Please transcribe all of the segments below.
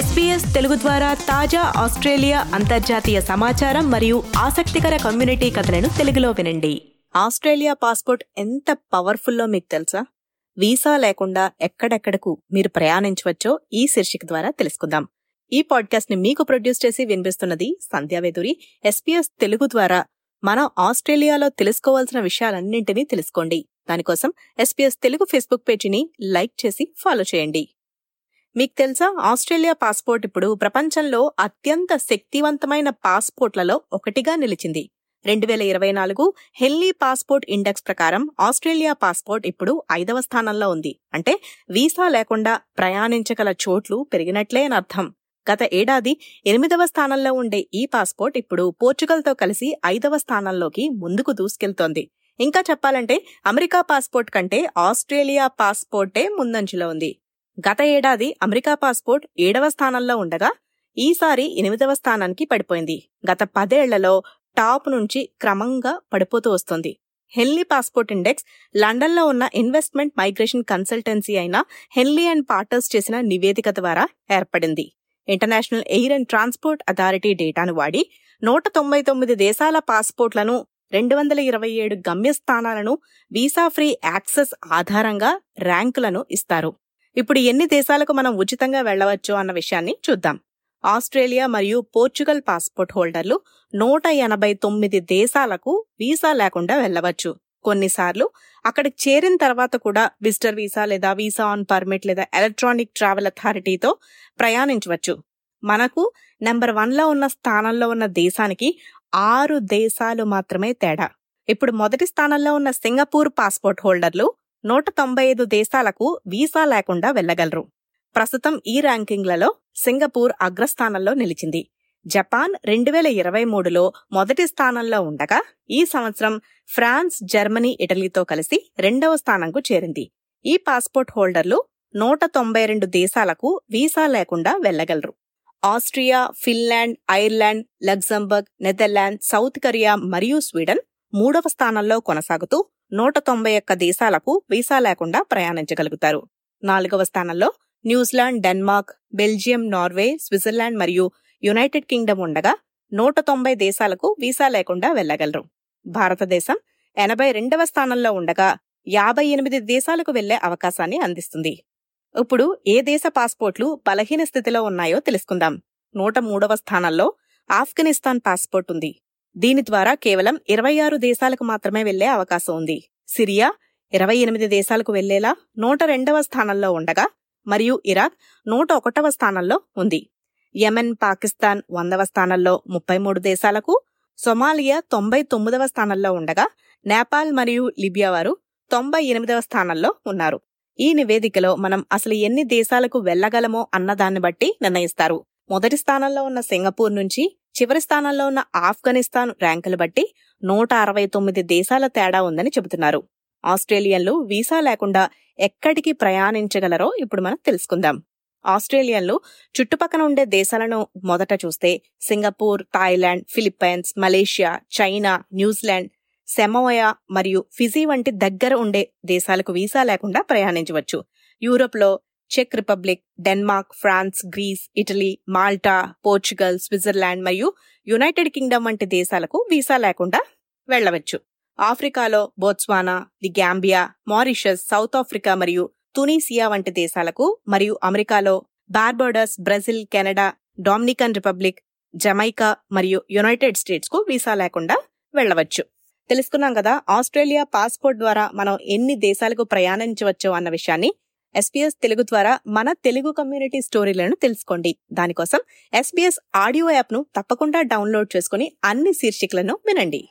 SPS Telugu ద్వారా తాజా Australia అంతర్జాతీయ సమాచారం మరియు ఆసక్తికర కమ్యూనిటీ కథలను తెలుగులో వినండి ఆస్ట్రేలియా పాస్పోర్ట్ ఎంత పవర్ఫుల్లో మీకు తెలుసా వీసా లేకుండా ఎక్కడెక్కడకు మీరు ప్రయాణించవచ్చో ఈ శీర్షిక ద్వారా తెలుసుకుందాం ఈ పాడ్కాస్ట్ ని మీకు ప్రొడ్యూస్ చేసి వినిపిస్తున్నది సంధ్యావేదురి ఎస్పీఎస్ తెలుగు ద్వారా మనం ఆస్ట్రేలియాలో తెలుసుకోవాల్సిన విషయాలన్నింటినీ తెలుసుకోండి దానికోసం ఎస్పీఎస్ తెలుగు ఫేస్బుక్ పేజీని లైక్ చేసి ఫాలో చేయండి మీకు తెలుసా ఆస్ట్రేలియా పాస్పోర్ట్ ఇప్పుడు ప్రపంచంలో అత్యంత శక్తివంతమైన పాస్పోర్ట్లలో ఒకటిగా నిలిచింది రెండు వేల ఇరవై నాలుగు హెల్లీ పాస్పోర్ట్ ఇండెక్స్ ప్రకారం ఆస్ట్రేలియా పాస్పోర్ట్ ఇప్పుడు ఐదవ స్థానంలో ఉంది అంటే వీసా లేకుండా ప్రయాణించగల చోట్లు పెరిగినట్లే అని అర్థం గత ఏడాది ఎనిమిదవ స్థానంలో ఉండే ఈ పాస్పోర్ట్ ఇప్పుడు పోర్చుగల్తో కలిసి ఐదవ స్థానంలోకి ముందుకు దూసుకెళ్తోంది ఇంకా చెప్పాలంటే అమెరికా పాస్పోర్ట్ కంటే ఆస్ట్రేలియా పాస్పోర్టే ముందంచులో ఉంది గత ఏడాది అమెరికా పాస్పోర్ట్ ఏడవ స్థానంలో ఉండగా ఈసారి ఎనిమిదవ స్థానానికి పడిపోయింది గత పదేళ్లలో టాప్ నుంచి క్రమంగా పడిపోతూ వస్తుంది హెన్లీ పాస్పోర్ట్ ఇండెక్స్ లండన్లో ఉన్న ఇన్వెస్ట్మెంట్ మైగ్రేషన్ కన్సల్టెన్సీ అయిన హెన్లీ అండ్ పార్టర్స్ చేసిన నివేదిక ద్వారా ఏర్పడింది international air and transport authority డేటాను వాడి నూట తొంభై తొమ్మిది దేశాల పాస్పోర్ట్లను రెండు వందల ఇరవై ఏడు గమ్యస్థానాలను వీసా ఫ్రీ యాక్సెస్ ఆధారంగా ర్యాంకులను ఇస్తారు ఇప్పుడు ఎన్ని దేశాలకు మనం ఉచితంగా వెళ్లవచ్చు అన్న విషయాన్ని చూద్దాం ఆస్ట్రేలియా మరియు పోర్చుగల్ పాస్పోర్ట్ హోల్డర్లు నూట ఎనభై తొమ్మిది దేశాలకు వీసా లేకుండా వెళ్లవచ్చు కొన్నిసార్లు అక్కడికి చేరిన తర్వాత కూడా విజిటర్ వీసా లేదా వీసా ఆన్ పర్మిట్ లేదా ఎలక్ట్రానిక్ ట్రావెల్ అథారిటీతో ప్రయాణించవచ్చు మనకు నెంబర్ వన్లో ఉన్న స్థానంలో ఉన్న దేశానికి ఆరు దేశాలు మాత్రమే తేడా ఇప్పుడు మొదటి స్థానంలో ఉన్న సింగపూర్ పాస్పోర్ట్ హోల్డర్లు నూట తొంభై ఐదు దేశాలకు వీసా లేకుండా వెళ్లగలరు ప్రస్తుతం ఈ ర్యాంకింగ్లలో సింగపూర్ అగ్రస్థానంలో నిలిచింది జపాన్ రెండు వేల ఇరవై మూడులో మొదటి స్థానంలో ఉండగా ఈ సంవత్సరం ఫ్రాన్స్ జర్మనీ ఇటలీతో కలిసి రెండవ స్థానంకు చేరింది ఈ పాస్పోర్ట్ హోల్డర్లు నూట తొంభై రెండు దేశాలకు వీసా లేకుండా వెళ్లగలరు Austria Finland Ireland Luxembourg Netherland South Korea మరియు స్వీడన్ మూడవ స్థానంలో కొనసాగుతూ నూట తొంభై ఒక్క దేశాలకు వీసా లేకుండా ప్రయాణించగలుగుతారు నాలుగవ స్థానంలో New Zealand Denmark Belgium Norway Switzerland మరియు యునైటెడ్ కింగ్డమ్ ఉండగా నూట తొంభై దేశాలకు వీసా లేకుండా వెళ్లగలరు భారతదేశం ఎనభై రెండవ స్థానంలో ఉండగా యాభై ఎనిమిది దేశాలకు వెళ్లే అవకాశాన్ని అందిస్తుంది ఇప్పుడు ఏ దేశ పాస్పోర్ట్లు బలహీన స్థితిలో ఉన్నాయో తెలుసుకుందాం నూట మూడవ స్థానంలో ఆఫ్ఘనిస్తాన్ పాస్పోర్ట్ ఉంది దీని ద్వారా కేవలం ఇరవై ఆరు దేశాలకు మాత్రమే వెళ్లే అవకాశం ఉంది సిరియా ఇరవై ఎనిమిది దేశాలకు వెళ్లేలా నూట రెండవ స్థానంలో ఉండగా మరియు ఇరాక్ నూట ఒకటవ స్థానంలో ఉంది యెమెన్ పాకిస్తాన్ వందవ స్థానంలో ముప్పై మూడు దేశాలకు సొమాలియా తొంభై తొమ్మిదవ స్థానంలో ఉండగా నేపాల్ మరియు లిబియా వారు తొంభై ఎనిమిదవ స్థానంలో ఉన్నారు ఈ నివేదికలో మనం అసలు ఎన్ని దేశాలకు వెళ్లగలమో అన్నదాన్ని బట్టి నిర్ణయిస్తారు మొదటి స్థానంలో ఉన్న సింగపూర్ నుంచి చివరి స్థానంలో ఉన్న ఆఫ్ఘనిస్తాన్ ర్యాంకులు బట్టి నూట అరవై తొమ్మిది దేశాల తేడా ఉందని చెబుతున్నారు ఆస్ట్రేలియన్లు వీసా లేకుండా ఎక్కడికి ప్రయాణించగలరో ఇప్పుడు మనం తెలుసుకుందాం ఆస్ట్రేలియన్లు చుట్టుపక్కల ఉండే దేశాలను మొదట చూస్తే Singapore Thailand Philippines Malaysia China New Zealand Samoa మరియు ఫిజీ వంటి దగ్గర ఉండే దేశాలకు వీసా లేకుండా ప్రయాణించవచ్చు యూరోప్లో చెక్ Republic Denmark France Greece Italy Malta Portugal Switzerland మరియు యునైటెడ్ కింగ్డమ్ వంటి దేశాలకు వీసా లేకుండా వెళ్లవచ్చు ఆఫ్రికాలో Botswana the Gambia Mauritius South Africa మరియు తునీసియా వంటి దేశాలకు మరియు అమెరికాలో Barbados Brazil Canada Dominican Republic Jamaica మరియు యునైటెడ్ స్టేట్స్ కు వీసా లేకుండా వెళ్లవచ్చు తెలుసుకున్నాం కదా ఆస్ట్రేలియా పాస్పోర్ట్ ద్వారా మనం ఎన్ని దేశాలకు ప్రయాణించవచ్చు అన్న విషయాన్ని ఎస్పీఎస్ తెలుగు ద్వారా మన తెలుగు కమ్యూనిటీ స్టోరీలను తెలుసుకోండి దానికోసం ఎస్పీఎస్ ఆడియో యాప్ ను తప్పకుండా డౌన్లోడ్ చేసుకుని అన్ని శీర్షికలను వినండి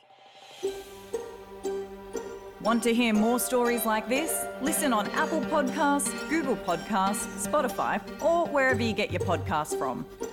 Want to hear more stories like this? Listen on Apple Podcasts, Google Podcasts, Spotify, or wherever you get your podcasts from.